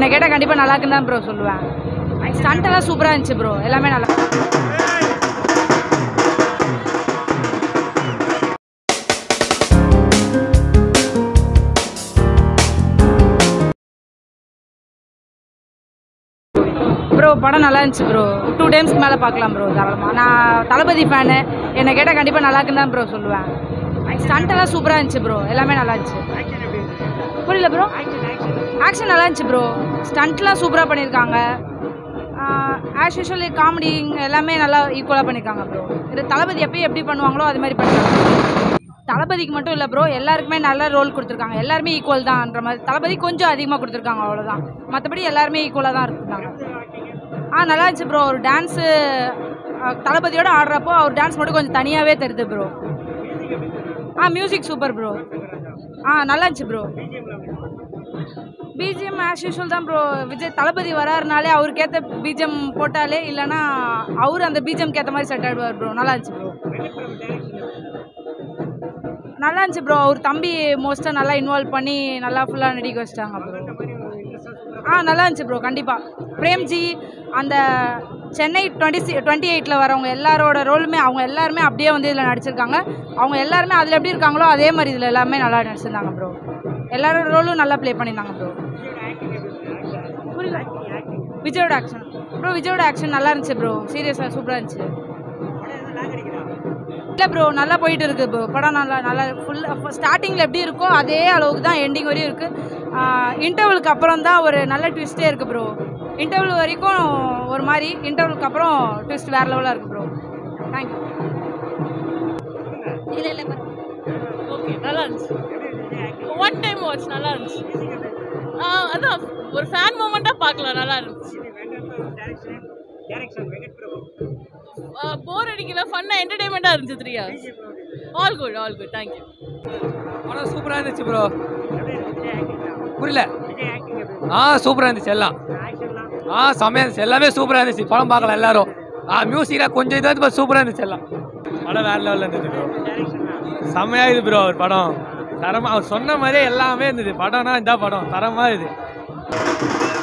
என்னை கேட்டால் கண்டிப்பாக நல்லா இருக்குன்னு தான் ப்ரோ சொல்லுவேன் ஸ்டண்ட் எல்லாம் சூப்பராக இருந்துச்சு ப்ரோ எல்லாமே நல்லா ப்ரோ படம் நல்லா இருந்துச்சு ப்ரோ டூ டைம்ஸ்க்கு மேலே பார்க்கலாம் ப்ரோ தாராளமாக நான் தளபதி ஃபேனு என்னை கேட்டால் கண்டிப்பாக நல்லா இருக்குன்னு தான் ப்ரோ சொல்லுவேன் ஸ்டண்ட் எல்லாம் சூப்பராக இருந்துச்சு ப்ரோ எல்லாமே நல்லா இருந்துச்சு புரியல ப்ரோ ஆக்ஷன் நல்லா இருந்துச்சு ப்ரோ ஸ்டண்ட்லாம் சூப்பராக பண்ணியிருக்காங்க ஆஸ் யூஷுவல் காமெடி எல்லாமே நல்லா ஈக்குவலாக பண்ணியிருக்காங்க ப்ரோ இது தளபதி எப்பயும் எப்படி பண்ணுவாங்களோ அது மாதிரி பண்ணிருக்காங்க தளபதிக்கு மட்டும் இல்லை ப்ரோ எல்லாருக்குமே நல்ல ரோல் கொடுத்துருக்காங்க எல்லாருமே ஈக்குவல் தான்ன்ற மாதிரி தளபதி கொஞ்சம் அதிகமாக கொடுத்துருக்காங்க அவ்வளோதான் மற்றபடி எல்லாருமே ஈக்குவலாக தான் இருந்தாங்க ஆ நல்லா இருந்துச்சு ப்ரோ ஒரு டான்ஸு தளபதியோட ஆடுறப்போ அவர் டான்ஸ் மட்டும் கொஞ்சம் தனியாகவே தெரியுது ப்ரோ ஆ மியூசிக் சூப்பர் ப்ரோ ஆ நல்லா இருந்துச்சு ப்ரோ பிஜிஎம் ஆஸ் யூஷுவல் தான் ப்ரோ விஜய் தளபதி வராருனாலே அவருக்கேற்ற பிஜிஎம் போட்டாலே இல்லைன்னா அவர் அந்த பிஜிஎம்க்கு ஏற்ற மாதிரி செட் ஆகிடுவார் ப்ரோ நல்லா இருந்துச்சு ப்ரோ நல்லா இருந்துச்சு ப்ரோ அவர் தம்பி மோஸ்ட்டாக நல்லா இன்வால்வ் பண்ணி நல்லா ஃபுல்லாக நடிக்க வச்சிட்டாங்க ப்ரோ ஆ நல்லா இருந்துச்சு ப்ரோ கண்டிப்பாக பிரேம்ஜி அந்த சென்னை டுவெண்ட்டி சி டுவெண்ட்டி எயிட்டில் வரவங்க எல்லாரோட ரோலுமே அவங்க எல்லாருமே அப்படியே வந்து இதில் நடிச்சிருக்காங்க அவங்க எல்லாருமே அதில் எப்படி இருக்காங்களோ அதே மாதிரி இதில் எல்லாமே நல்லா நடிச்சிருந்தாங்க ப்ரோ எல்லாரோட ரோலும் நல்லா ப்ளே பண்ணியிருந்தாங்க ப்ரோ புரியல விஜயோட ஆக்ஷன் ப்ரோ விஜயோட ஆக்ஷன் நல்லா இருந்துச்சு ப்ரோ சீரியஸாக சூப்பராக இருந்துச்சு இல்லை ப்ரோ நல்லா போயிட்டு இருக்கு ப்ரோ படம் நல்லா நல்லா ஃபுல்லாக ஸ்டார்டிங்கில் எப்படி இருக்கோ அதே அளவுக்கு தான் எண்டிங் வரையும் இருக்குது இன்டர்வலுக்கு அப்புறம் தான் ஒரு நல்ல ட்விஸ்ட்டே இருக்குது ப்ரோ இன்டர்வல் வரைக்கும் ஒரு மாதிரி இன்டர்வலுக்கு அப்புறம் ட்விஸ்ட் வேறு லெவலாக இருக்குது ப்ரோ தேங்க்யூ இல்லை இல்லை ஓகே நல்லா இருந்துச்சு ஒன் டைம் வாட்ச் நல்லா இருந்துச்சு ஆ அதான் ஒரு ஃபேன் மூமெண்ட்டாக பார்க்கலாம் நல்லா இருந்துச்சு போர் அடிக்கல ஃபன்னாக என்டர்டைன்மெண்ட்டாக இருந்துச்சு three hours all good all good thank you படம் சூப்பராக இருந்துச்சு ப்ரோ புரியல ஆ சூப்பராக இருந்துச்சு எல்லாம் ஆ செம்மையாக இருந்துச்சு எல்லாமே சூப்பராக இருந்துச்சு படம் பார்க்கலாம் எல்லாரும் ஆ மியூசிக்கில் கொஞ்சம் இதாக இருந்துச்சு சூப்பராக இருந்துச்சு எல்லாம் படம் வேற லெவலில் இருந்தது ப்ரோ செம்மையாக இது ப்ரோ அவர் படம் தரமாக அவர் சொன்ன மாதிரியே எல்லாமே இருந்தது படம்னா இந்த படம் தரமாக இது